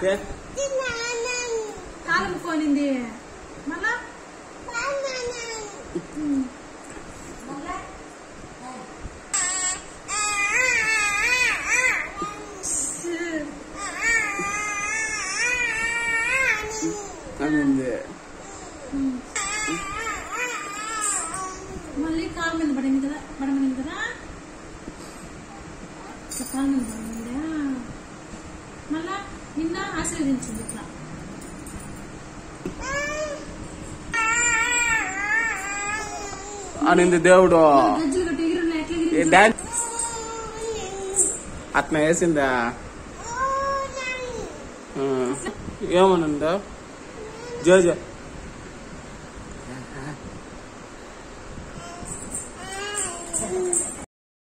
ఏ? కాలు పోనింది మళ్ళా అనింది మళ్ళీ కాలు మీద పడింది కదా పడమనింది కదా ఇట్లా కాలు మీద పడిందా మళ్ళా నిన్న ఆశీర్వదించింది ఇట్లా అనింది దేవుడు గజ్జలు కట్టి ఎగిరిన ఎట్లా ఏ ఎగిరి డాన్స్ అట్లా వేసిందా ఆ. ఏమనుందా జోజో